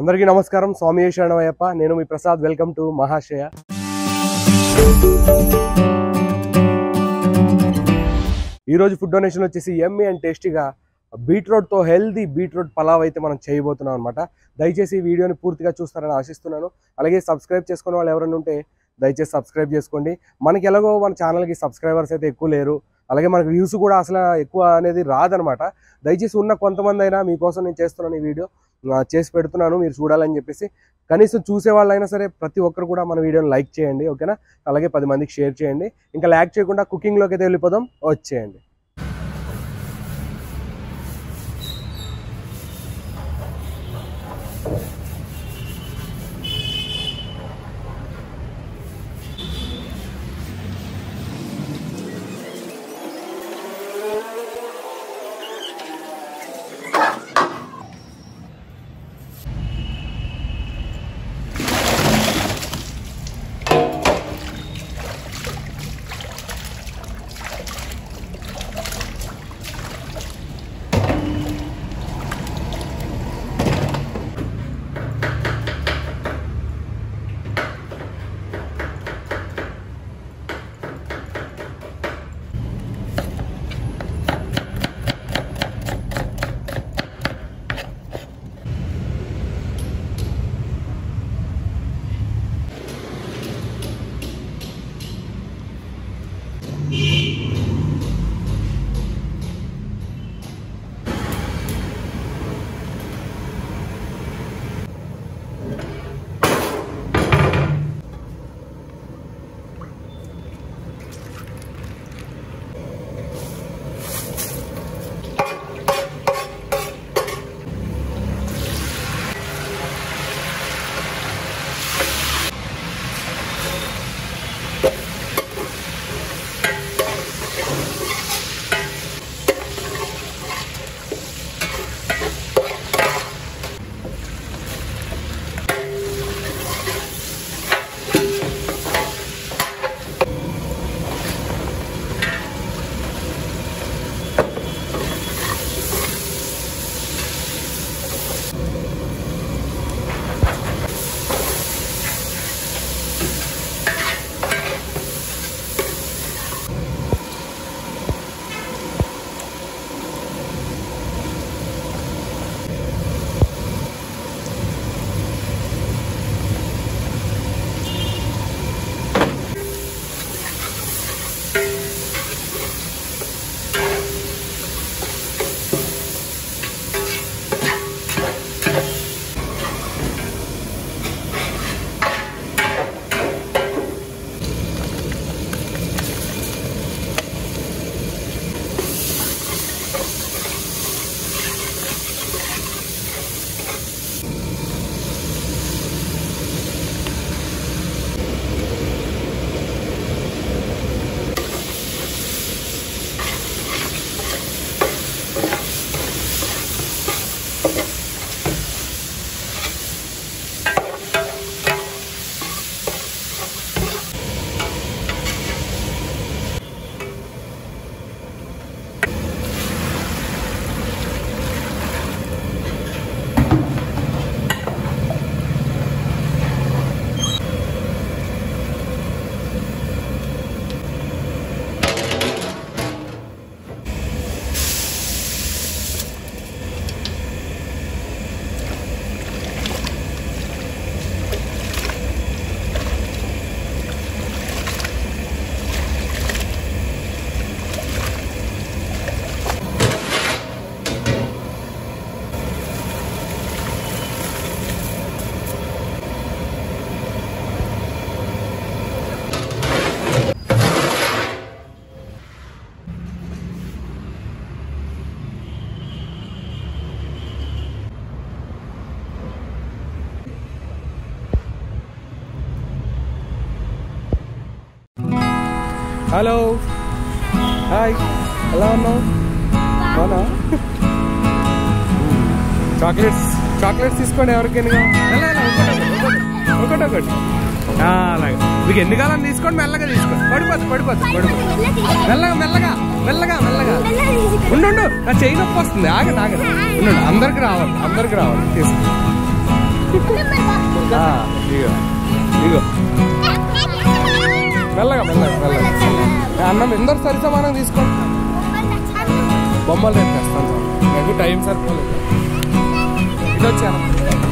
అందరికీ నమస్కారం స్వామి శరణమయ్యప్ప నేను మీ ప్రసాద్ వెల్కమ్ టు మహాశయ ఈరోజు ఫుడ్ డొనేషన్ వచ్చేసి ఎమ్మి అండ్ టేస్టీగా బీట్రూట్తో హెల్దీ బీట్రూట్ పలావ్ అయితే మనం చేయబోతున్నాం అనమాట దయచేసి ఈ వీడియోని పూర్తిగా చూస్తారని ఆశిస్తున్నాను అలాగే సబ్స్క్రైబ్ చేసుకునే వాళ్ళు ఎవరైనా ఉంటే దయచేసి సబ్స్క్రైబ్ చేసుకోండి మనకి ఎలాగో మన ఛానల్కి సబ్స్క్రైబర్స్ అయితే ఎక్కువ లేరు అలాగే మనకి వ్యూస్ కూడా అసలు ఎక్కువ అనేది రాదనమాట దయచేసి ఉన్న కొంతమంది అయినా మీకోసం నేను చేస్తున్నాను ఈ వీడియో ఆ, చేసి పెడుతున్నాను మీరు చూడాలని చెప్పేసి కనీసం చూసే వాళ్ళైనా సరే ప్రతి ఒక్కరు కూడా మన వీడియోని లైక్ చేయండి ఓకేనా అలాగే పది మందికి షేర్ చేయండి ఇంకా ల్యాక్ చేయకుండా కుకింగ్లోకి అయితే వెళ్ళిపోదాం వచ్చేయండి హలో హాయ్ ఎలా ఉన్నావు అవునా చాక్లెట్స్ చాక్లెట్స్ తీసుకోండి ఎవరికైనా ఒకటి ఒకటి ఆ, అలాగే మీకు ఎన్ని కాలం తీసుకోండి మెల్లగా తీసుకోండి పడిపోద్దు పడిపోద్దు పడిపోద్దు మెల్లగా మెల్లగా మెల్లగా మెల్లగా ఉండు ఉండు నా చెయ్యి నొప్పి వస్తుంది ఆగండి ఆగండి ఉండండి అందరికి రావాలి అందరికి రావాలి తీసుకో ఆ, ఇగో ఇగో మెల్లగా మెల్లగా మెల్లగా ఏ, అన్నం ఎందరు సరి సమానం తీసుకోండి బొమ్మలు రేపు తెస్తాను నాకు టైం సరిపోలేదు ఇటు వచ్చాను